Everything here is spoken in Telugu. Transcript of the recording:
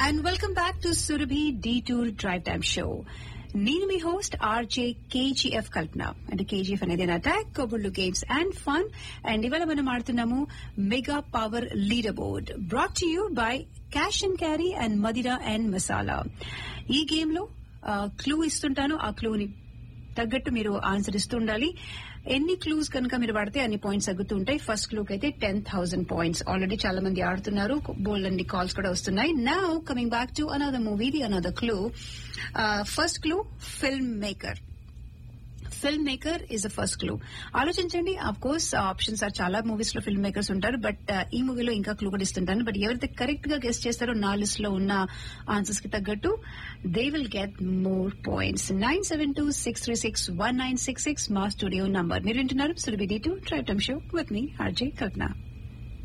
and welcome back to Surabhi the tour drive time show నేను మీ హోస్ట్ ఆర్జే కేజీఎఫ్ కల్పన అంటే కేజీఎఫ్ అనేది అటాక్ కబుర్లు గేమ్స్ అండ్ ఫన్ అండ్ ఇవాళ మనం ఆడుతున్నాము mega power leader board brought to you by cash and carry and మదిరా అండ్ మసాలా ఈ గేమ్ లో క్లూ ఇస్తుంటాను ఆ క్లూని తగ్గట్టు మీరు ఆన్సర్ ఇస్తూ ఉండాలి ఎన్ని క్లూస్ కనుక మీరు పడితే అన్ని పాయింట్స్ తగ్గుతూ ఉంటాయి ఫస్ట్ క్లూకి అయితే టెన్ థౌసండ్ పాయింట్స్ ఆల్రెడీ చాలా మంది ఆడుతున్నారు బోల్డ్ అన్ని కాల్స్ కూడా వస్తున్నాయి now coming back to another movie the another clue first clue filmmaker filmmaker is the first clue ఆలోచించండి ఆఫ్ కోర్స్ ఆప్షన్స్ ఆర్ చాలా మూవీస్ లో ఫిల్మ్ మేకర్స్ ఉంటారు బట్ ఈ మూవీలో ఇంకా క్లూ కూడా ఇస్తుంటాను బట్ ఎవరైతే కరెక్ట్ గా గెస్ట్ చేస్తారో నా లిస్ట్ లో ఉన్న ఆన్సర్స్ కి తగ్గట్టు they will get more points nine seven two six three six one nine six six మా స్టూడియో నంబర్ మీరు వింటున్నారు Surabhi the tour drive time show with me RJ Kalpana